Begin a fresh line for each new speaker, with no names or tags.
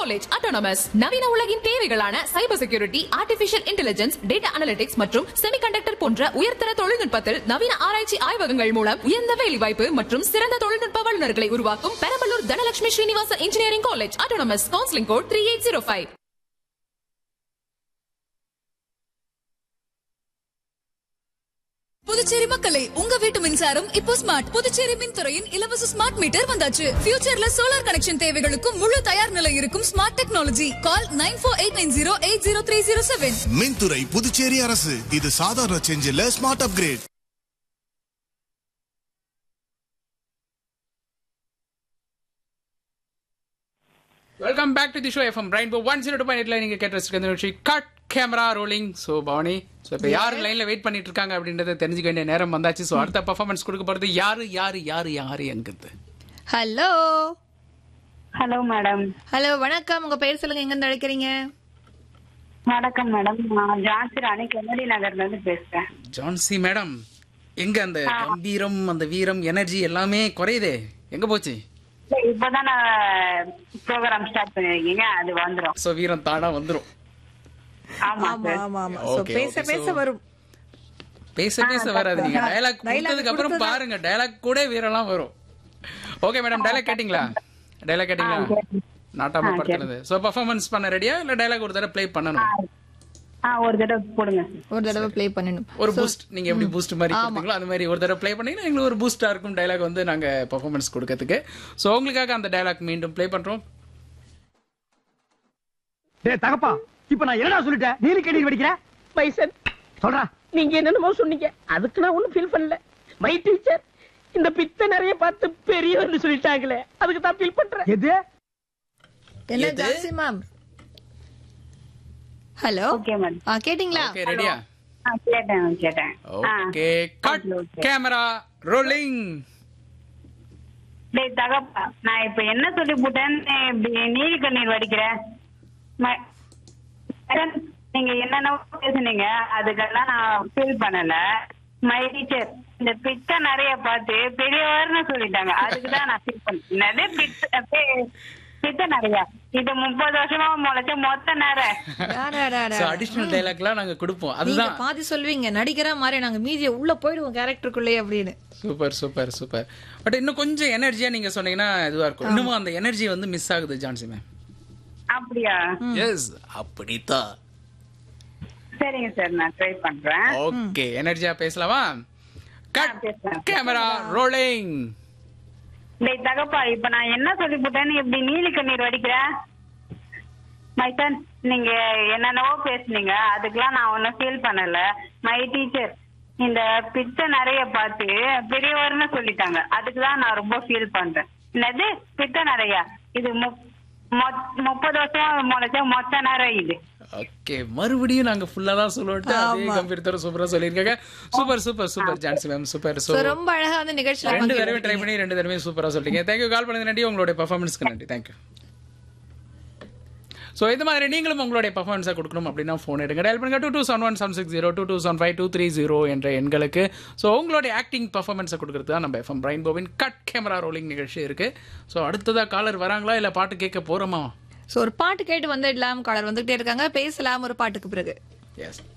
College autonomous நவீன உலகின் தேவைகளான cyber security artificial intelligence data analytics மற்றும் செமிகண்டக்டர் போன்ற உயர்தர தொழில்நுட்பத்தில் நவீன ஆராய்ச்சி ஆய்வகங்கள் மூலம் உயர்ந்த வேலைவாய்ப்பு மற்றும் சிறந்த தொழில்நுட்ப வல்லுநர்களை உருவாக்கும் Perambalur Dhanalakshmi Srinivasa engineering college autonomous counselling code three eight zero five
Puducherry மக்களே உங்க வீட்டு மின்சாரம் இப்போ ஸ்மார்ட் புதுச்சேரி மின்துறையின் இலவச ஸ்மார்ட் மீட்டர் வந்தாச்சு ஃபியூச்சர்ல சோலார் கனெக்ஷன் தேவைகளுக்கும் முழு தயார் நிலை இருக்கும் smart technology call nine four eight nine zero eight zero three zero seven
மின்துறை புதுச்சேரி அரசு இது சாதாரண சேஞ்ச் இல்ல smart upgrade
welcome back to the show FM rainbow one zero two point நீங்க கேட்டு வச்சிருக்க இந்த நிகழ்ச்சி cut camera rolling so Bhavani so இப்போ யார் லைன்ல வெயிட் பண்ணிட்டு இருக்காங்க அப்படின்றத தெரிஞ்சுக்க வேண்டிய நேரம் வந்தாச்சு ஸோ அடுத்த பர்ஃபார்மன்ஸ் கொடுக்க போறது யாரு யாரு யாரு யாரு எங்குது
ஹலோ
ஹலோ மேடம்
ஹலோ வணக்கம் உங்க பேர் சொல்லுங்க எங்க இருந்து அழைக்கிறீங்க
வணக்கம் மேடம் நான் ஜான்சி ராணி கென்னடி நகர்ல இருந்து பேசுறேன்
ஜான்சி மேடம் எங்க அந்த கம்பீரம் அந்த வீரம் எனர்ஜி எல்லாமே குறையுதே எங்க போச்சு
சரி, இப்பதான் நான் ப்ரோக்ராம் ஸ்டார்ட் பண்ணிருக்கீங்க அது வந்துரும்
ஸோ வீரம் தானா வந்துரும்
ஆமா
ஆமா
சார்
ஆமா ஆமா சோ
Okay,
பேச
okay,
பேச
so-
வரும்
பேச பேச வராது நீங்க டயலாக் கொடுத்ததுக்கு அப்புறம் பாருங்க டயலாக் கூட வீரம்லாம் வரும் ஓகே மேடம் டயலாக் கேட்டிங்களா டயலாக் கேட்டிங்களா நாட்டாம படுத்துறது ஸோ பர்ஃபார்மன்ஸ் பண்ண ரெடியா இல்ல டயலாக் ஒரு தடவை ப்ளே பண்ணணும்
ஆ ஒரு தடவை போடுங்க சார்
ஒரு தடவை ப்ளே பண்ணணும்
ஒரு பூஸ்ட் நீங்க எப்படி பூஸ்ட் மாதிரி கொடுத்தீங்களோ அந்த மாதிரி ஒரு தடவை ப்ளே பண்ணீங்கன்னா எங்களுக்கு ஒரு பூஸ்டா இருக்கும் டயலாக் வந்து நாங்க பர்ஃபார்மன்ஸ் கொடுக்கறதுக்கு ஸோ உங்களுக்காக அந்த டயலாக் மீண்டும் ப்ளே பண்றோம்
டேய் தகப்பா இப்ப நான் என்னடா சொல்லிட்டேன் நீலி கண்ணீர் வடிக்கிற
பைசன்
சொல்றா
நீங்க என்னென்னமோ சொன்னீங்க அதுக்கு நான் ஒண்ணும் ஃபீல் பண்ணல மை டீச்சர் இந்த பித்த நிறைய பார்த்து பெரியவர்னு சொல்லிட்டாங்களே அதுக்கு தான் ஃபீல் பண்றேன்
எது
என்ன Jhansi ma'am hello
okay madam
ஆ கேட்டிங்களா
ஓகே ரெடியா
ஆ கேட்டேன் கேட்டேன் ஆ.
ஓகே கட் கேமரா ரோலிங்
டேய் தகப்பா நான் இப்ப என்ன சொல்லி போட்டேன்னு இப்படி நீலி கண்ணீர் வடிக்கிறேன் ம- மேடம், நீங்க என்னென்ன பேசுனீங்க அதுக்கெல்லாம் நான் ஃபீல் பண்ணல மை டீச்சர் இந்த பித்த நிறைய பார்த்து பெரியவர்னு சொல்லிட்டாங்க அதுக்கு தான் நான் ஃபீல் பண்ணேன் என்னது பித்த பே- பித்த நிறைய இது முப்பது வருஷமா முளைச்ச மொத்த நேரம்
டாடாடாடா.
ஸோ அடிஷனல் டயலாக்லாம் நாங்க கொடுப்போம்
நீங்க
அதுதான்
பாதி சொல்வீங்க நடிக்கிறா மாதிரி நாங்க மீதிய உள்ள போயிடுவோம் கேரக்டருக்குள்ளே அப்படின்னு
சூப்பர் சூப்பர் சூப்பர் பட் இன்னும் கொஞ்சம் எனர்ஜியா நீங்க சொன்னீங்கன்னா இதுவா இருக்கும் இன்னமும் அந்த எனர்ஜி வந்து மிஸ் ஆகுது ஜான்சி மேம்
அப்படியா
எஸ் அப்படித்தான்
சரிங்க சார் நான் ட்ரை பண்றேன்
ஓகே எனர்ஜியா பேசலாமா கட்
பேசலாம்.
கேமரா ரோலிங்
டேய் தகப்பா இப்ப நான் என்ன சொல்லி போட்டேன்னு இப்படி நீலி கண்ணீர் வடிக்கிற மை சன் நீங்க என்னென்னவோ பேசுனீங்க அதுக்கெல்லாம் நான் ஒன்னும் ஃபீல் பண்ணல மை டீச்சர் இந்த பிச்சை நிறைய பார்த்து பெரியவர்னு சொல்லிட்டாங்க அதுக்கு தான் நான் ரொம்ப ஃபீல் பண்றேன் என்னது பிச்சை நிறைய இது முப்- மொ- முப்பது வருஷம் முளைச்ச மொத்த நேரம் இது
ஓகே மறுபடியும் நாங்க ஃபுல்லா தான் சொல்லுவோம் அதே கம்பீரத்தோட சூப்பரா சொல்லியிருக்காங்க super super super Jhansi ma'am super
So,
so
ரொம்ப அழகா வந்து நிகழ்ச்சியில
ரெண்டு தடவை ட்ரை பண்ணி ரெண்டு தடவை சூப்பரா சொல்லிட்டீங்க தேங்க்யூ கால் பண்ணது நன்றி உங்களுடைய பர்ஃபார்மன்ஸ்க்கு நன்றி தேங்க்யூ ஸோ இது மாதிரி நீங்களும் உங்களுடைய பர்ஃபார்மன்ஸை கொடுக்கணும் அப்படின்னா ஃபோன் எடுங்க டயல் பண்ணுங்க two two seven one seven six zero two two seven five two three zero என்ற எண்களுக்கு ஸோ உங்களுடைய ஆக்டிங் பர்ஃபார்மன்ஸை கொடுக்கறது தான் நம்ம எஃப்எம் பிரைன் போவின் கட் கேமரா ரோலிங் நிகழ்ச்சி இருக்கு ஸோ அடுத்ததா காலர் வராங்களா இல்லை பாட்டு கேட்க போறோமா
சோ ஒரு பாட்டு கேட்டு வந்துடலாம் காலர் வந்துகிட்டே இருக்காங்க பேசலாம் ஒரு பாட்டுக்கு பிறகு
எஸ்